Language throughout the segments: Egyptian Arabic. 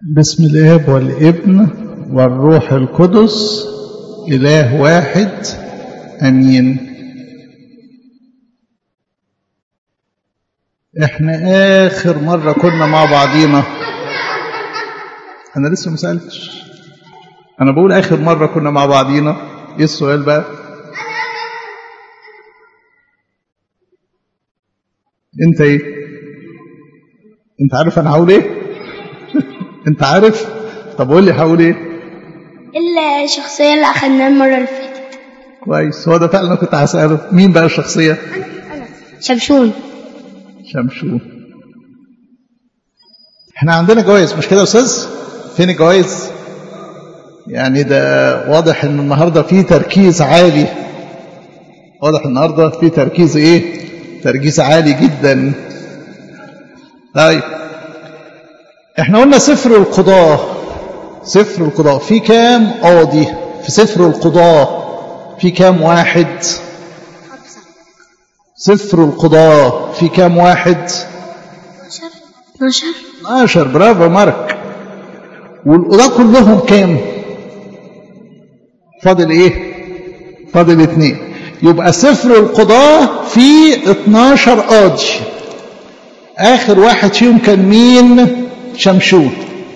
بسم الاب والابن والروح القدس اله واحد امين احنا اخر مره كنا مع بعضينا انا لسه ما سالتش انا بقول اخر مره كنا مع بعضينا ايه السؤال بقى انت ايه انت عارف انا هقول ايه انت عارف طب قول لي هقول ايه الشخصية اللي أخدناها المرة اللي فاتت كويس هو ده فعلا أنا كنت هسأله مين بقى الشخصية شمشون شمشون احنا عندنا جوائز مش كده يا استاذ فين الجوائز يعني ده واضح ان النهارده في تركيز عالي واضح النهارده في تركيز ايه تركيز عالي جدا طيب احنا قلنا سفر القضاة سفر القضاة في كام قاضي في سفر القضاة في كام واحد سفر القضاة في كام واحد 12 12 برافو مارك والقضاة كلهم كام فاضل ايه فاضل اتنين يبقى سفر القضاة فيه 12 قاضي اخر واحد فيهم كان مين شمشون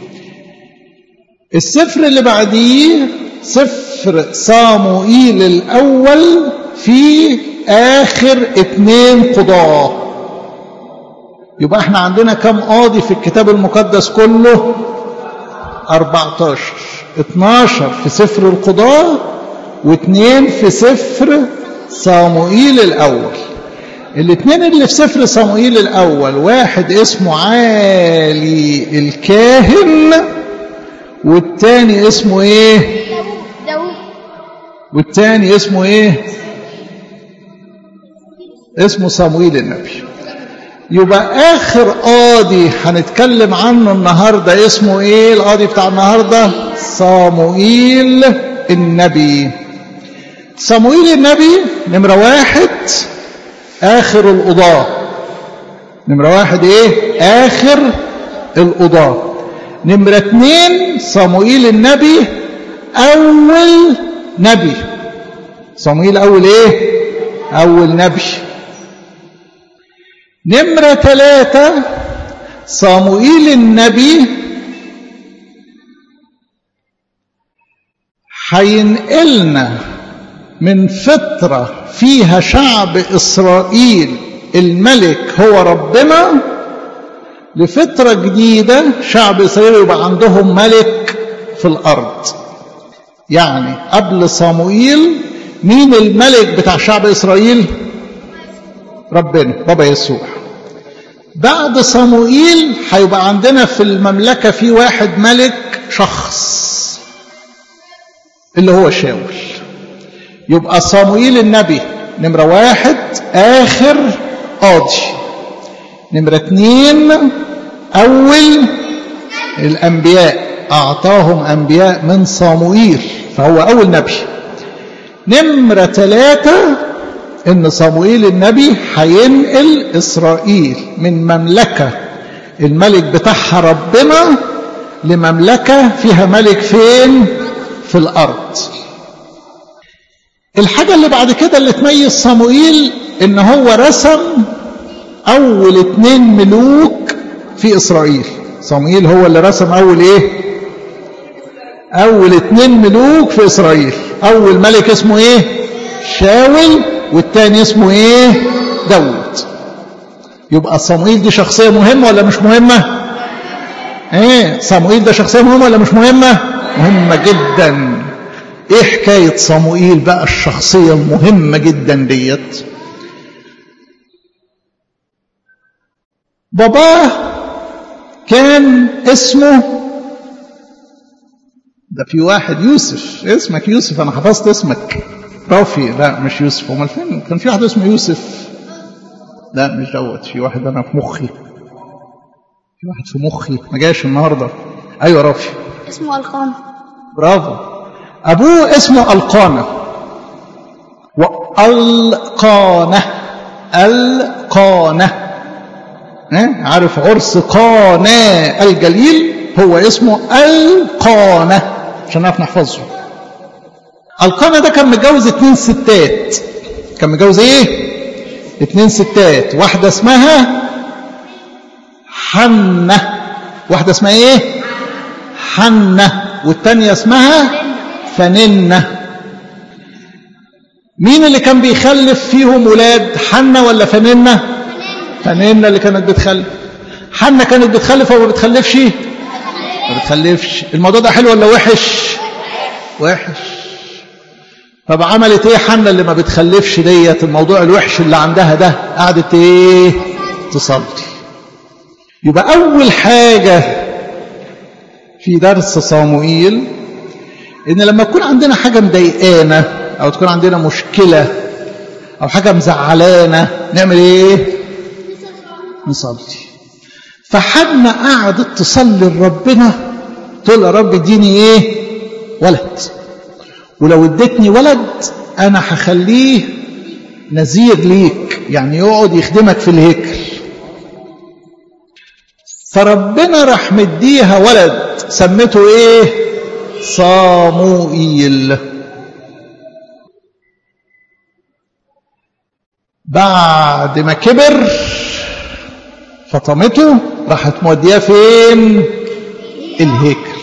السفر اللي بعديه سفر صاموئيل الأول في آخر اتنين قضاة يبقى احنا عندنا كم قاضي في الكتاب المقدس كله 14 12 في سفر القضاة واثنين في سفر صاموئيل الأول الاثنين اللي في سفر صموئيل الأول واحد اسمه عالي الكاهن والتاني اسمه ايه داوود والتاني اسمه ايه اسمه صموئيل النبي يبقى آخر قاضي هنتكلم عنه النهاردة اسمه ايه القاضي بتاع النهاردة صموئيل النبي صموئيل النبي نمرة واحد آخر القضاة نمرة واحد إيه؟ آخر القضاة نمرة اتنين صموئيل النبي أول نبي صموئيل أول إيه؟ أول نبي نمرة ثلاثة صموئيل النبي هينقلنا من فترة فيها شعب إسرائيل الملك هو ربنا لفترة جديدة شعب إسرائيل يبقى عندهم ملك في الأرض يعني قبل صموئيل مين الملك بتاع شعب إسرائيل ربنا بابا يسوع بعد صموئيل هيبقى عندنا في المملكة في واحد ملك شخص اللي هو شاول يبقى صموئيل النبي نمرة واحد آخر قاضي نمرة اتنين أول الأنبياء أعطاهم أنبياء من صموئيل فهو أول نبي نمرة ثلاثة إن صموئيل النبي هينقل إسرائيل من مملكة الملك بتاعها ربنا لمملكة فيها ملك فين؟ في الأرض الحاجة اللي بعد كده اللي تميز صموئيل ان هو رسم اول اتنين ملوك في اسرائيل صموئيل هو اللي رسم اول ايه اول اتنين ملوك في اسرائيل اول ملك اسمه ايه شاول والتاني اسمه ايه داود يبقى صموئيل دي شخصية مهمة ولا مش مهمة ايه صموئيل ده شخصية مهمة ولا مش مهمة مهمة جدا ايه حكاية صموئيل بقى الشخصية المهمة جدا ديت باباه كان اسمه ده في واحد يوسف اسمك يوسف انا حفظت اسمك رافي لا مش يوسف امال فين كان في واحد اسمه يوسف لا مش دوت في واحد انا في مخي في واحد في مخي ما جاش النهارده ايوه رافي اسمه القام برافو أبوه اسمه القانة والقانة القانة عارف عرس قانا الجليل هو اسمه القانة عشان نعرف نحفظه القانة ده كان متجوز اتنين ستات كان متجوز ايه اتنين ستات واحدة اسمها حنة واحدة اسمها ايه حنة والتانية اسمها فننة مين اللي كان بيخلف فيهم ولاد حنة ولا فننة فننة اللي كانت بتخلف حنة كانت بتخلف او ما بتخلفش ما بتخلفش الموضوع ده حلو ولا وحش وحش طب عملت ايه حنة اللي ما بتخلفش ديت الموضوع الوحش اللي عندها ده قعدت ايه تصلي يبقى اول حاجة في درس صاموئيل ان لما يكون عندنا حاجة مضايقانا او تكون عندنا مشكلة او حاجة مزعلانا نعمل ايه نصلي فحنا قعدت تصلي لربنا تقول يا رب اديني ايه ولد ولو اديتني ولد انا هخليه نذير ليك يعني يقعد يخدمك في الهيكل فربنا راح مديها ولد سمته ايه صاموئيل بعد ما كبر فطمته راحت مودياه فين الهيكل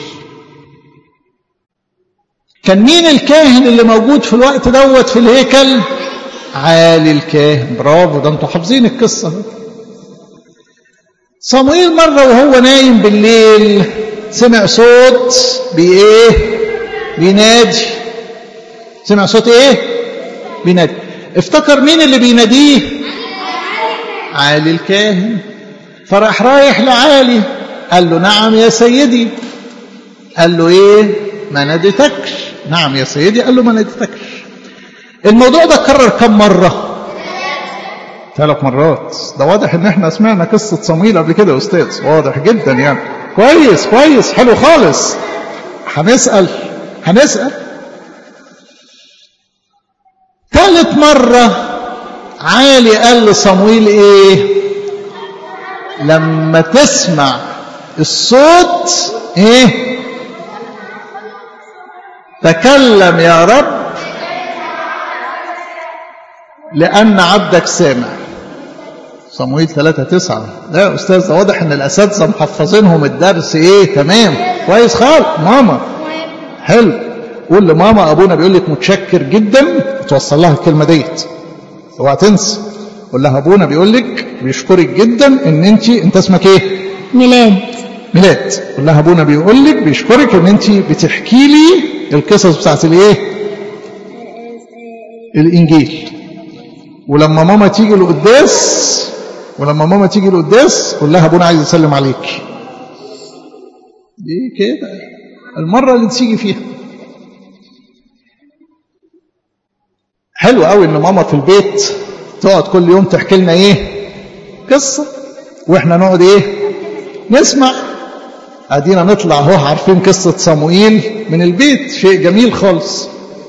كان مين الكاهن اللي موجود في الوقت دوت في الهيكل عالي الكاهن برافو ده انتوا حافظين القصه صموئيل مره وهو نايم بالليل سمع صوت بايه بينادي سمع صوت ايه بينادي افتكر مين اللي بيناديه عالي الكاهن فراح رايح لعالي قال له نعم يا سيدي قال له ايه ما ناديتكش نعم يا سيدي قال له ما ناديتكش الموضوع ده اتكرر كم مره ثلاث مرات ده واضح ان احنا سمعنا قصه صمويل قبل كده يا استاذ واضح جدا يعني كويس كويس حلو خالص هنسال هنسال ثالث مره عالي قال لصمويل ايه لما تسمع الصوت ايه تكلم يا رب لأن عبدك سامع صمويل ثلاثة تسعة لا يا أستاذ ده واضح إن الأساتذة محفظينهم الدرس إيه تمام كويس خالص ماما حلو قول لماما أبونا بيقول لك متشكر جدا توصل لها الكلمة ديت اوعى تنسى قول لها أبونا بيقول لك بيشكرك جدا إن أنت أنت اسمك إيه؟ ميلاد ميلاد قول لها أبونا بيقول لك بيشكرك إن أنت بتحكي لي القصص بتاعت الإيه؟ الإنجيل ولما ماما تيجي القداس ولما ماما تيجي القداس قول لها ابونا عايز يسلم عليك دي كده المرة اللي تيجي فيها حلو قوي ان ماما في البيت تقعد كل يوم تحكي لنا ايه قصة واحنا نقعد ايه نسمع ادينا نطلع اهو عارفين قصة صموئيل من البيت شيء جميل خالص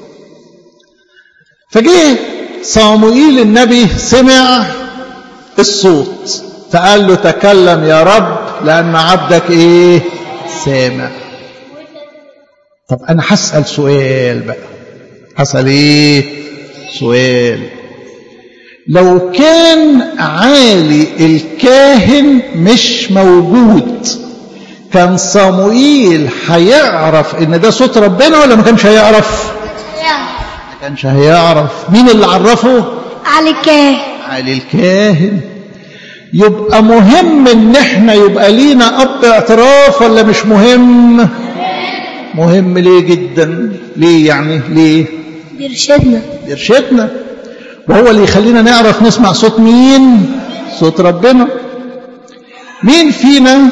فجه صموئيل النبي سمع الصوت فقال له تكلم يا رب لأن عبدك إيه سامع طب أنا هسأل سؤال بقى هسأل إيه سؤال لو كان عالي الكاهن مش موجود كان صموئيل هيعرف ان ده صوت ربنا ولا ما كانش هيعرف ما كانش هيعرف مين اللي عرفه على الكاهن علي الكاهن يبقى مهم ان احنا يبقى لينا اب اعتراف ولا مش مهم مهم ليه جدا ليه يعني ليه بيرشدنا يرشدنا وهو اللي يخلينا نعرف نسمع صوت مين صوت ربنا مين فينا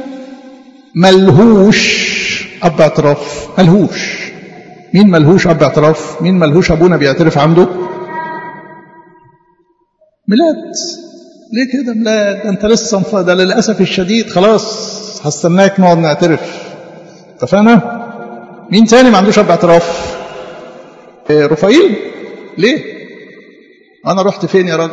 ملهوش اب اعتراف ملهوش مين ملهوش اب اعتراف مين ملهوش ابونا بيعترف عنده ميلاد ليه كده ميلاد ده انت لسه مف... ده للاسف الشديد خلاص هستناك نقعد نعترف اتفقنا مين تاني ما عندوش اب اعتراف إيه رفايل ليه انا رحت فين يا راجل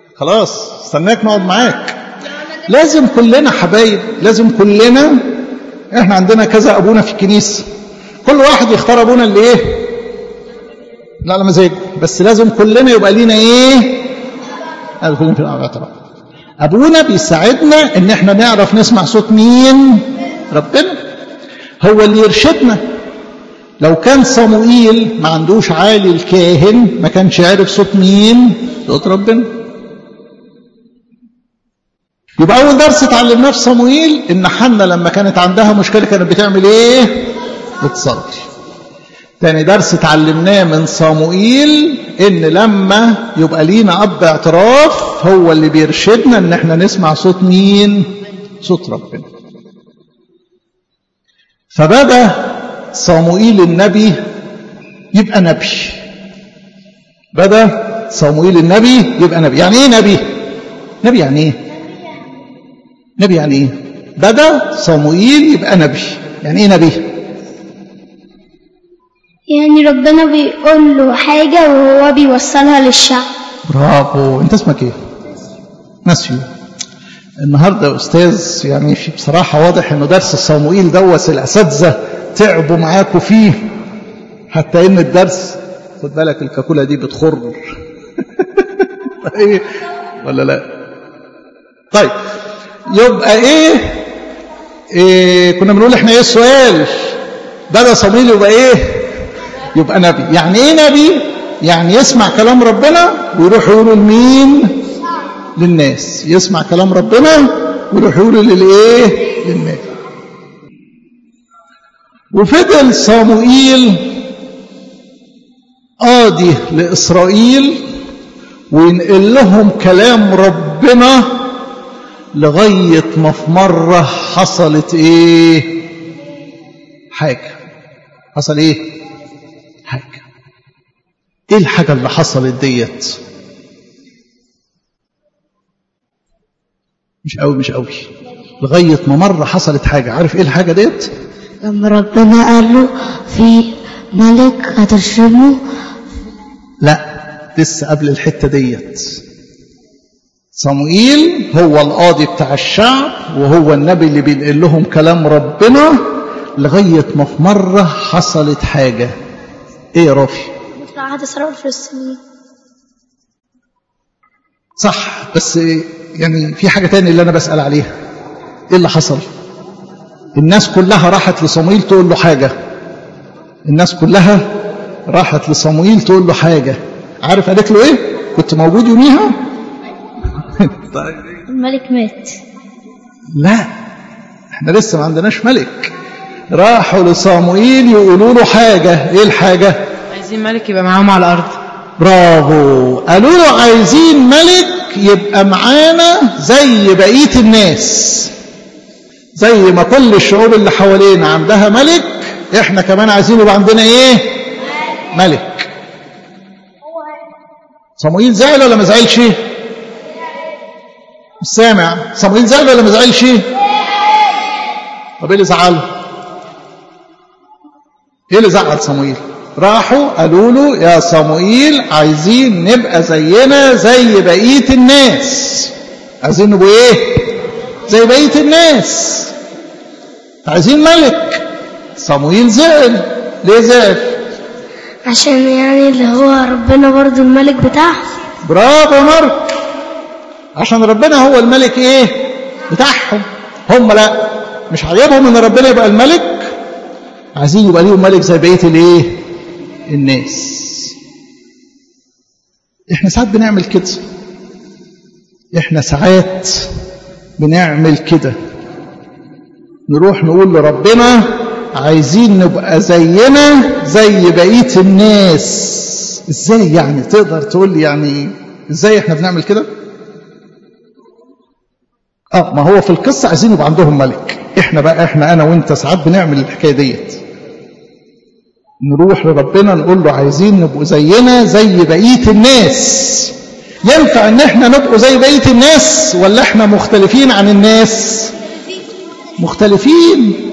خلاص استناك نقعد معاك لازم كلنا حبايب لازم كلنا احنا عندنا كذا ابونا في الكنيسه كل واحد يختار ابونا اللي ايه لا على مزاجه بس لازم كلنا يبقى لينا ايه هذا كلنا في الاعتراف ابونا بيساعدنا ان احنا نعرف نسمع صوت مين ربنا هو اللي يرشدنا لو كان صموئيل ما عندوش عالي الكاهن ما كانش عارف صوت مين صوت ربنا يبقى اول درس اتعلمناه في صموئيل ان حنا لما كانت عندها مشكله كانت بتعمل ايه بتصلي تاني درس اتعلمناه من صموئيل ان لما يبقى لينا اب اعتراف هو اللي بيرشدنا ان احنا نسمع صوت مين صوت ربنا فبدا صموئيل النبي يبقى نبي بدا صموئيل النبي يبقى نبي يعني ايه نبي نبي يعني ايه نبي يعني ايه بدا صموئيل يبقى نبي يعني ايه نبي يعني ربنا بيقول له حاجة وهو بيوصلها للشعب برافو انت اسمك ايه ناسيو النهارده يا استاذ يعني في بصراحه واضح انه درس صموئيل دوت الاساتذه تعبوا معاكم فيه حتى ان الدرس خد بالك الكاكولا دي بتخر ايه ولا لا طيب يبقى ايه, إيه كنا بنقول احنا ايه السؤال بدا صموئيل يبقى ايه يبقى نبي يعني ايه نبي يعني يسمع كلام ربنا ويروح يقوله لمين للناس يسمع كلام ربنا ويروح يقوله للايه للناس وفضل صموئيل قاضي لإسرائيل وينقل لهم كلام ربنا لغاية ما في مرة حصلت ايه حاجة حصل ايه حاجة ايه الحاجة اللي حصلت ديت مش قوي مش قوي لغاية ما مرة حصلت حاجة عارف ايه الحاجة ديت لما ربنا قال له في ملك هتشربه لا لسه قبل الحتة ديت صموئيل هو القاضي بتاع الشعب وهو النبي اللي بينقل لهم كلام ربنا لغاية ما في مرة حصلت حاجة ايه يا رافي بتاع هتسرقوا الفلسطينيين صح بس يعني في حاجة تاني اللي أنا بسأل عليها إيه اللي حصل الناس كلها راحت لصموئيل تقول له حاجة الناس كلها راحت لصموئيل تقول له حاجة عارف قالت له إيه كنت موجود يوميها الملك مات لا احنا لسه ما عندناش ملك راحوا لصموئيل يقولوا له حاجة ايه الحاجة عايزين ملك يبقى معاهم على الارض برافو قالوا له عايزين ملك يبقى معانا زي بقية الناس زي ما كل الشعوب اللي حوالينا عندها ملك احنا كمان عايزين يبقى عندنا ايه ملك صموئيل زعل ولا ما زعلش مش سامع صموئيل زعل ولا ما زعلش طب ايه اللي زعله ايه اللي زعل صموئيل راحوا قالوا له يا صموئيل عايزين نبقى زينا زي بقية الناس عايزين نبقى ايه زي بقية الناس عايزين ملك صموئيل زعل ليه زعل عشان يعني اللي هو ربنا برضو الملك بتاعهم برافو مارك عشان ربنا هو الملك ايه بتاعهم هم لا مش عاجبهم ان ربنا يبقى الملك عايزين يبقى ليهم ملك زي بقيه الايه الناس احنا ساعات بنعمل كده احنا ساعات بنعمل كده نروح نقول لربنا عايزين نبقى زينا زي بقيه الناس ازاي يعني تقدر تقول لي يعني ازاي احنا بنعمل كده اه ما هو في القصه عايزين يبقى عندهم ملك احنا بقى احنا انا وانت ساعات بنعمل الحكايه ديت نروح لربنا نقول له عايزين نبقوا زينا زي بقيه الناس ينفع ان احنا نبقوا زي بقيه الناس ولا احنا مختلفين عن الناس مختلفين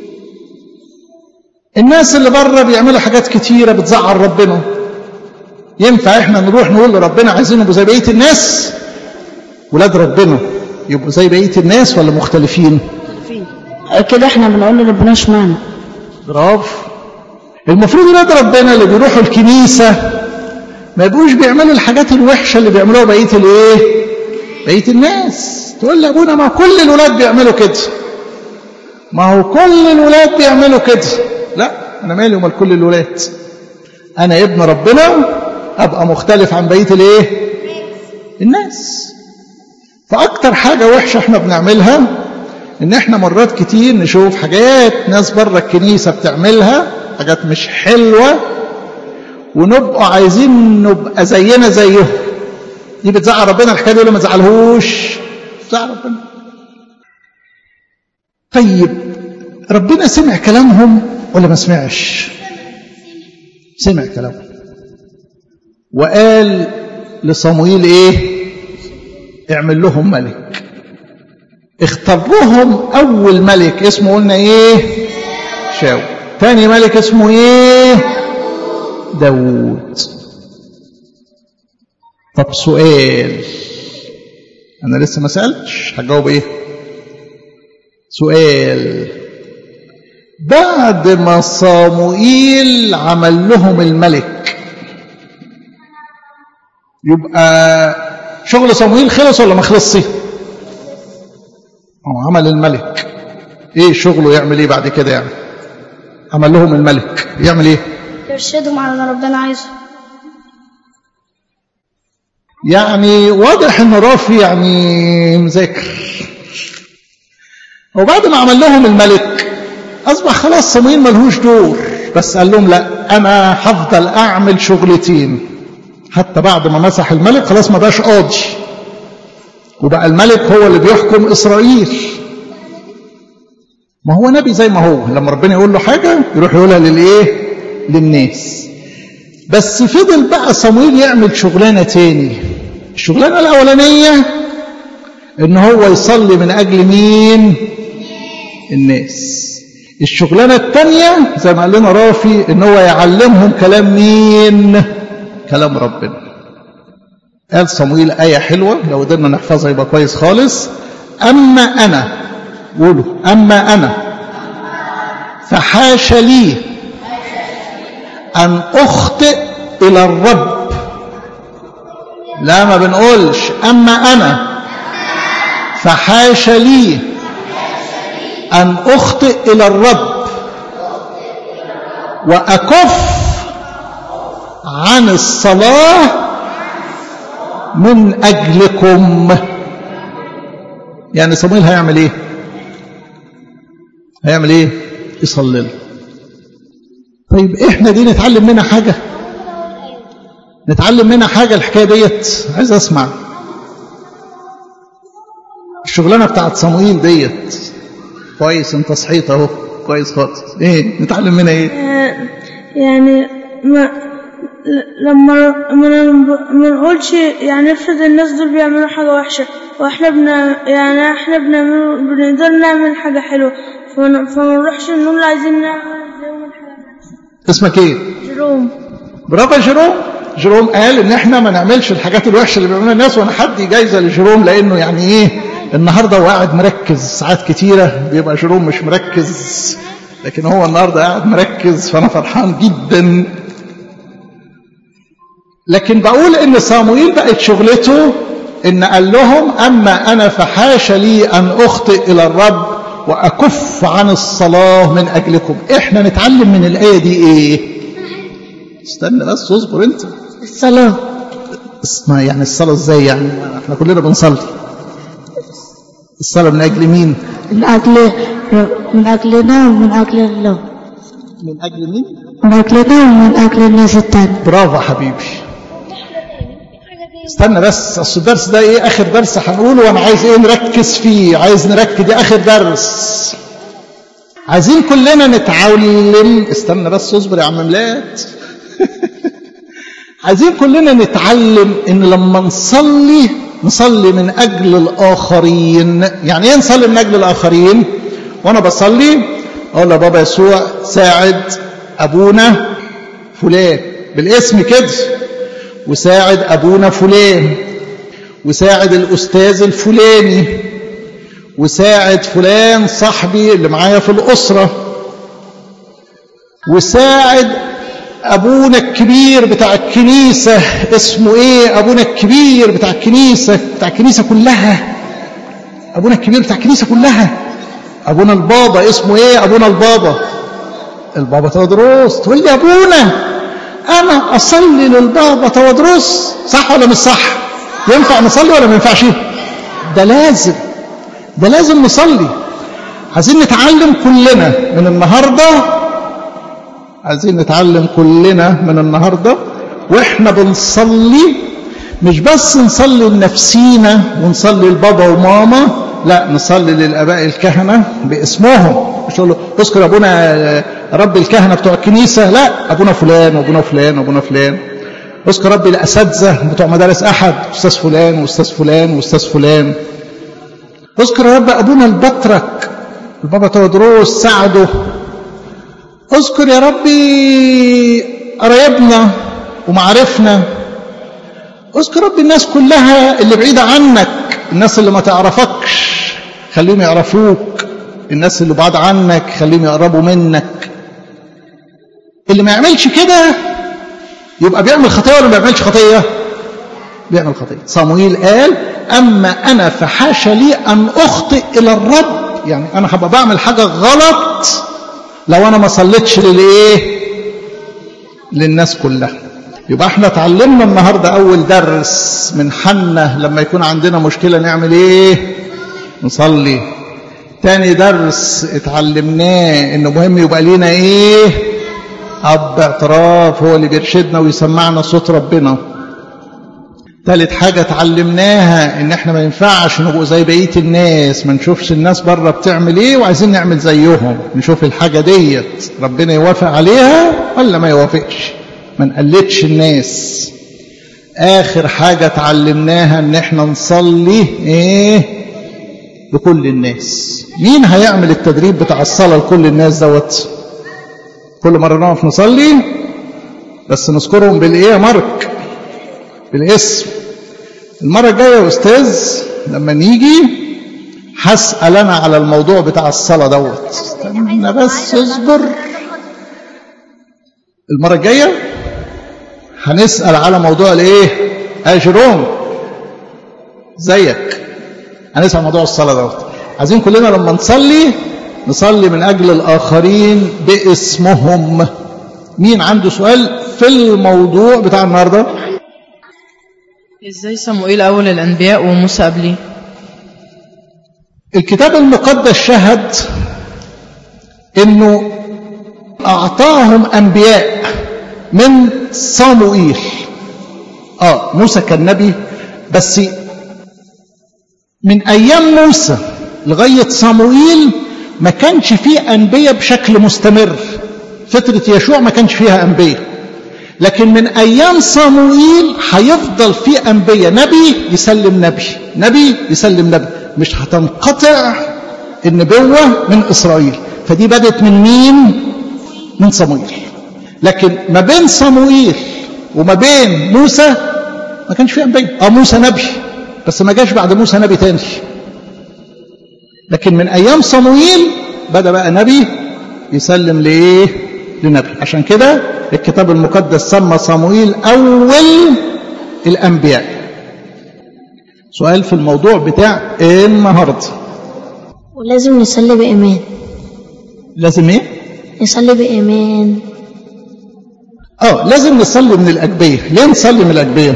الناس اللي بره بيعملوا حاجات كتيره بتزعل ربنا ينفع احنا نروح نقول لربنا عايزين نبقوا زي بقيه الناس ولاد ربنا يبقوا زي بقيه الناس ولا مختلفين كده احنا بنقول لربنا اشمعنى برافو المفروض ولاد ربنا اللي بيروحوا الكنيسة ما يبقوش بيعملوا الحاجات الوحشة اللي بيعملوها بقية الايه بقية الناس تقول لي ابونا ما كل الولاد بيعملوا كده ما هو كل الولاد بيعملوا كده لا انا مالي ومال كل الولاد انا ابن ربنا ابقى مختلف عن بقية الايه الناس فاكتر حاجة وحشة احنا بنعملها ان احنا مرات كتير نشوف حاجات ناس بره الكنيسة بتعملها حاجات مش حلوة ونبقى عايزين نبقى زينا زيهم دي بتزعل ربنا الحكايه دي ولا ما تزعلهوش بتزعل ربنا طيب ربنا سمع كلامهم ولا ما سمعش سمع كلامهم وقال لصمويل ايه اعمل لهم ملك اختار لهم اول ملك اسمه قلنا ايه شاول تاني ملك اسمه ايه داوود طب سؤال انا لسه ما سالتش هجاوب ايه سؤال بعد ما صاموئيل عمل لهم الملك يبقى شغل صموئيل خلص ولا ما خلصش هو عمل الملك ايه شغله يعمل ايه بعد كده يعني عمل لهم الملك يعمل ايه يرشدهم على اللي ربنا عايزه يعني واضح ان رافي يعني مذاكر وبعد ما عمل لهم الملك اصبح خلاص صموئيل ملهوش دور بس قال لهم لا انا هفضل اعمل شغلتين حتى بعد ما مسح الملك خلاص ما بقاش قاضي وبقى الملك هو اللي بيحكم اسرائيل ما هو نبي زي ما هو لما ربنا يقول له حاجه يروح يقولها للايه للناس بس فضل بقى صمويل يعمل شغلانه تاني الشغلانه الاولانيه ان هو يصلي من اجل مين الناس الشغلانه الثانيه زي ما قال لنا رافي ان هو يعلمهم كلام مين كلام ربنا قال صمويل آية حلوة لو قدرنا نحفظها يبقى كويس خالص أما أنا قولوا أما أنا فحاش لي أن أخطئ إلى الرب لا ما بنقولش أما أنا فحاش لي أن أخطئ إلى الرب وأكف عن الصلاة من أجلكم يعني صمويل هيعمل إيه هيعمل إيه يصلي له طيب إحنا دي نتعلم منها حاجة نتعلم منها حاجة الحكاية ديت عايز أسمع الشغلانة بتاعت صمويل ديت كويس انت صحيت اهو كويس خالص ايه نتعلم منها ايه يعني ما لما ما ما نقولش يعني افرض الناس دول بيعملوا حاجة وحشة واحنا بنا يعني احنا بنعمل بنقدر نعمل حاجة حلوة فما فما نروحش نقول عايزين نعمل زيهم الحاجة وحشة اسمك ايه جروم برافو يا جيروم جيروم قال ان احنا ما نعملش الحاجات الوحشه اللي بيعملوها الناس وانا حدي جايزه لجيروم لانه يعني ايه النهارده هو قاعد مركز ساعات كتيره بيبقى جيروم مش مركز لكن هو النهارده قاعد مركز فانا فرحان جدا لكن بقول ان صامويل بقت شغلته ان قال لهم اما انا فحاش لي ان اخطئ الى الرب واكف عن الصلاه من اجلكم احنا نتعلم من الايه دي ايه استنى بس اصبر انت الصلاة اسمع يعني الصلاه ازاي يعني احنا كلنا بنصلي الصلاه من اجل مين من أجل من أجلنا ومن أجل الله من اجل مين من أجلنا ومن أجل الناس التانية برافو حبيبي استنى بس اصل الدرس ده ايه اخر درس هنقوله وانا عايز ايه نركز فيه عايز نركز دي اخر درس عايزين كلنا نتعلم استنى بس اصبر يا عم ميلاد عايزين كلنا نتعلم ان لما نصلي نصلي من اجل الاخرين يعني ايه نصلي من اجل الاخرين وانا بصلي اقول له بابا يسوع ساعد ابونا فلان بالاسم كده وساعد ابونا فلان وساعد الاستاذ الفلاني وساعد فلان صاحبي اللي معايا في الأسرة وساعد أبونا الكبير بتاع الكنيسة اسمه إيه أبونا الكبير بتاع الكنيسة بتاع الكنيسة كلها أبونا الكبير بتاع الكنيسة كلها أبونا البابا اسمه إيه أبونا البابا البابا تودروس تقول لي أبونا أنا أصلي للبابا تودروس صح ولا مش صح ينفع نصلي ولا ما ينفعش ده لازم ده لازم نصلي عايزين نتعلم كلنا من النهارده عايزين نتعلم كلنا من النهارده واحنا بنصلي مش بس نصلي لنفسينا ونصلي لبابا وماما لا نصلي للاباء الكهنه باسمهم مش نقول له اذكر ابونا رب الكهنه بتوع الكنيسه لا ابونا فلان وابونا فلان وابونا فلان اذكر رب الاساتذه بتوع مدارس احد استاذ فلان واستاذ فلان واستاذ فلان اذكر يا رب ابونا البطرك البابا تودروس ساعده اذكر يا ربي قرايبنا ومعارفنا اذكر رب الناس كلها اللي بعيدة عنك الناس اللي ما تعرفكش خليهم يعرفوك الناس اللي بعاد عنك خليهم يقربوا منك اللي ما يعملش كده يبقى بيعمل خطية ولا ما بيعملش خطية بيعمل خطية صمويل قال أما أنا فحاش لي أن أخطئ إلى الرب يعني أنا هبقى بعمل حاجة غلط لو أنا ما صليتش للإيه للناس كلها يبقى احنا اتعلمنا النهاردة أول درس من حنة لما يكون عندنا مشكلة نعمل إيه نصلي تاني درس اتعلمناه إنه مهم يبقى لينا إيه أب اعتراف هو اللي بيرشدنا ويسمعنا صوت ربنا ثالث حاجة اتعلمناها ان احنا ما ينفعش نبقوا زي بقية الناس ما نشوفش الناس بره بتعمل ايه وعايزين نعمل زيهم نشوف الحاجة ديت ربنا يوافق عليها ولا ما يوافقش ما نقلدش الناس اخر حاجة اتعلمناها ان احنا نصلي ايه لكل الناس مين هيعمل التدريب بتاع الصلاة لكل الناس دوت كل مرة نقف نصلي بس نذكرهم بالايه يا مارك بالاسم المرة الجاية يا أستاذ لما نيجي هسأل أنا على الموضوع بتاع الصلاة دوت استنى بس اصبر المرة الجاية هنسأل على موضوع الايه أجروم زيك هنسأل عن موضوع الصلاة دوت عايزين كلنا لما نصلي نصلي من أجل الآخرين باسمهم مين عنده سؤال في الموضوع بتاع النهارده ازاي صموئيل اول الانبياء وموسى قبليه الكتاب المقدس شهد انه اعطاهم انبياء من صموئيل اه موسى كان نبي بس من ايام موسى لغايه صموئيل ما كانش فيه انبياء بشكل مستمر فتره يشوع ما كانش فيها انبياء لكن من ايام صموئيل هيفضل في انبياء نبي يسلم نبي نبي يسلم نبي مش هتنقطع النبوه من اسرائيل فدي بدت من مين من صموئيل لكن ما بين صموئيل وما بين موسى ما كانش في انبياء اه موسى نبي بس ما جاش بعد موسى نبي تاني لكن من ايام صموئيل بدا بقى نبي يسلم لايه لنبي عشان كده الكتاب المقدس سمى صموئيل أول الأنبياء سؤال في الموضوع بتاع النهاردة ولازم نصلي بإيمان لازم ايه؟ نصلي بإيمان اه لازم نصلي من الأجبية ليه نصلي من الأجبية؟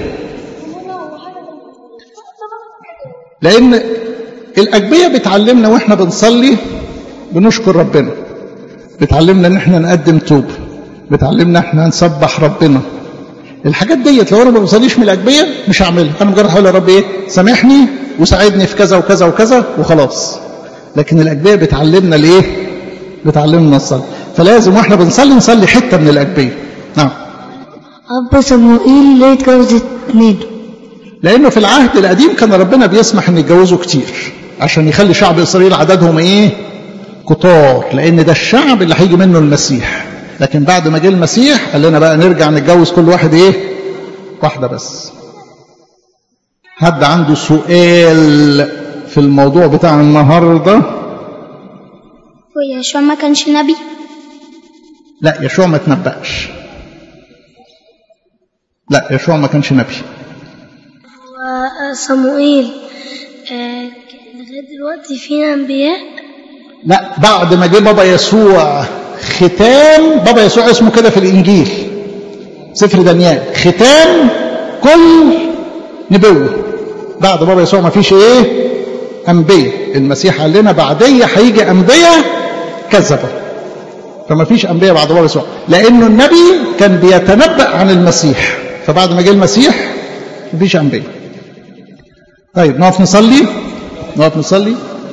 لأن الأجبية بتعلمنا وإحنا بنصلي بنشكر ربنا بتعلمنا إن إحنا نقدم توب بتعلمنا إحنا نسبح ربنا الحاجات ديت لو انا ما بصليش من الاجبيه مش هعملها انا مجرد هقول يا رب ايه سامحني وساعدني في كذا وكذا وكذا وخلاص لكن الاجبيه بتعلمنا الايه بتعلمنا الصلاه فلازم واحنا بنصلي نصلي حته من الاجبيه نعم أب صموئيل ليه اتجوز اتنين لانه في العهد القديم كان ربنا بيسمح ان يتجوزوا كتير عشان يخلي شعب اسرائيل عددهم ايه كتار لان ده الشعب اللي هيجي منه المسيح لكن بعد ما جه المسيح قال لنا بقى نرجع نتجوز كل واحد ايه واحده بس حد عنده سؤال في الموضوع بتاع النهارده ويشوع ما كانش نبي لا يشوع ما تنبأش لا يشوع ما كانش نبي وصموئيل آه، لغاية دلوقتي فينا أنبياء لا بعد ما جه بابا يسوع ختام بابا يسوع اسمه كده في الانجيل سفر دانيال ختام كل نبوه بعد بابا يسوع ما فيش ايه انبياء المسيح قال لنا بعديه هيجي انبياء كذبوا فما فيش انبياء بعد بابا يسوع لانه النبي كان بيتنبأ عن المسيح فبعد ما جه المسيح مفيش انبياء طيب نقف نصلي نقف نصلي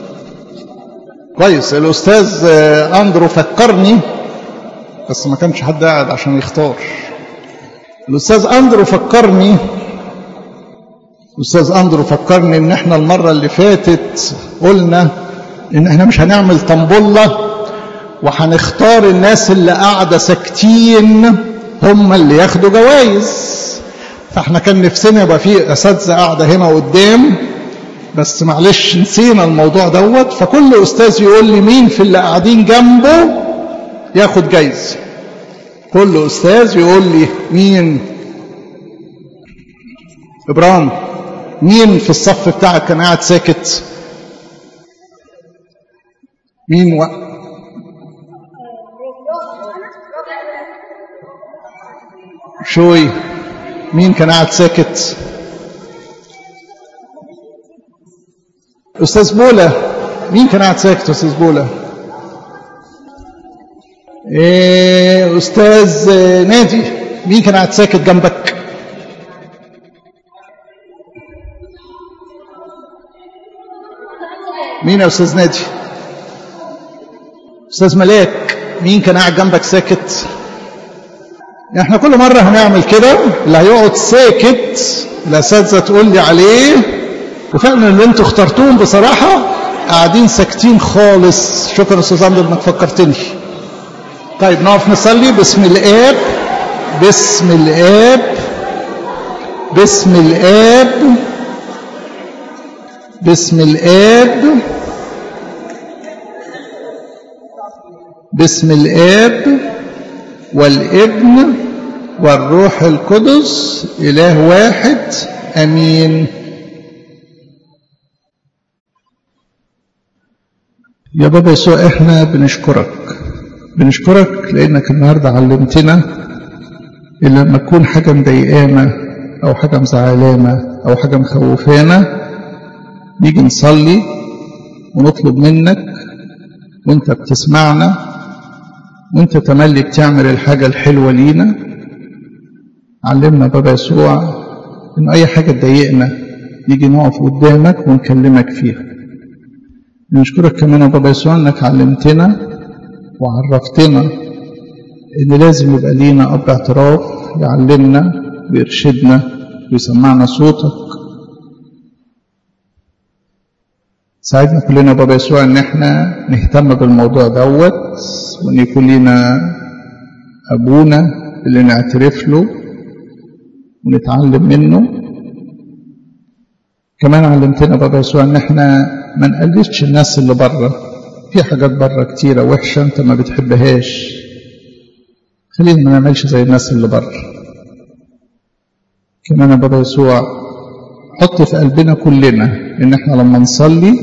كويس الاستاذ آه، اندرو فكرني بس ما كانش حد قاعد عشان يختار الاستاذ اندرو فكرني الاستاذ اندرو فكرني ان احنا المره اللي فاتت قلنا ان احنا مش هنعمل طنبله وهنختار الناس اللي قاعده ساكتين هم اللي ياخدوا جوائز فاحنا كان نفسنا يبقى في اساتذه قاعده هنا قدام بس معلش نسينا الموضوع دوت فكل استاذ يقول لي مين في اللي قاعدين جنبه ياخد جايزه كل استاذ يقول لي مين ابراهيم مين في الصف بتاعك كان قاعد ساكت مين و... شوي مين كان قاعد ساكت استاذ بولا مين كان قاعد ساكت استاذ بولا إيه استاذ نادي مين كان قاعد ساكت جنبك مين يا استاذ نادي استاذ ملاك مين كان قاعد جنبك ساكت احنا كل مره هنعمل كده اللي هيقعد ساكت الاساتذه تقول لي عليه وفعلا اللي انتوا اخترتوهم بصراحه قاعدين ساكتين خالص شكرا استاذ عمرو انك فكرتني طيب نقف نصلي باسم الاب باسم الاب باسم الاب باسم الاب باسم الاب والابن والروح القدس اله واحد امين يا بابا يسوع احنا بنشكرك بنشكرك لانك النهارده علمتنا ان لما تكون حاجه مضايقانا او حاجه مزعلانا او حاجه مخوفانا نيجي نصلي ونطلب منك وانت بتسمعنا وانت تملي بتعمل الحاجه الحلوه لينا علمنا بابا يسوع ان اي حاجه تضايقنا نيجي نقف قدامك ونكلمك فيها نشكرك كمان يا بابا يسوع انك علمتنا وعرفتنا ان لازم يبقى لينا اب اعتراف يعلمنا ويرشدنا ويسمعنا صوتك ساعدنا كلنا يا بابا يسوع ان احنا نهتم بالموضوع دوت وان يكون لنا ابونا اللي نعترف له ونتعلم منه كمان علمتنا بابا يسوع ان احنا ما نقلدش الناس اللي بره في حاجات بره كتيرة وحشة انت ما بتحبهاش خلينا ما نعملش زي الناس اللي بره كمان يا بابا يسوع حط في قلبنا كلنا ان احنا لما نصلي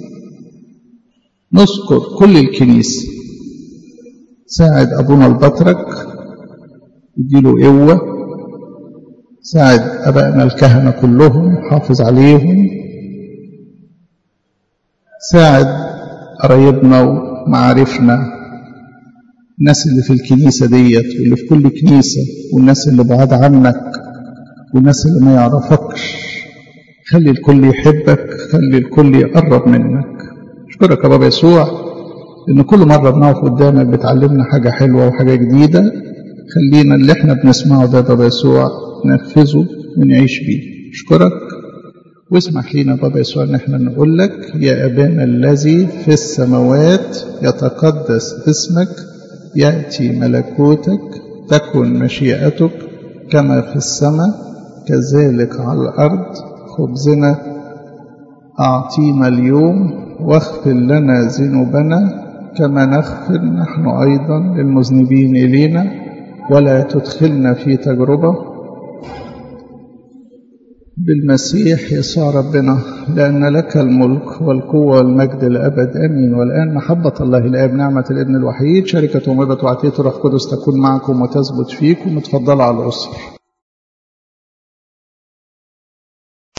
نذكر كل الكنيسة ساعد ابونا البطرك يديله قوة ساعد ابائنا الكهنة كلهم حافظ عليهم ساعد قرايبنا ومعارفنا الناس اللي في الكنيسة ديت واللي في كل كنيسة والناس اللي بعاد عنك والناس اللي ما يعرفكش خلي الكل يحبك خلي الكل يقرب منك اشكرك يا بابا يسوع ان كل مرة بنقف قدامك بتعلمنا حاجة حلوة وحاجة جديدة خلينا اللي احنا بنسمعه ده يا بابا يسوع ننفذه ونعيش بيه اشكرك واسمح لينا بابا يسوع ان احنا نقول لك يا ابانا الذي في السماوات يتقدس اسمك ياتي ملكوتك تكن مشيئتك كما في السماء كذلك على الارض خبزنا أعطينا اليوم واغفر لنا ذنوبنا كما نغفر نحن أيضا للمذنبين إلينا ولا تدخلنا في تجربة بالمسيح يسوع ربنا لأن لك الملك والقوة والمجد الأبد أمين والآن محبة الله الآب نعمة الابن الوحيد شركة ومبة وعطية الروح القدس تكون معكم وتثبت فيكم وتفضلوا على الأسر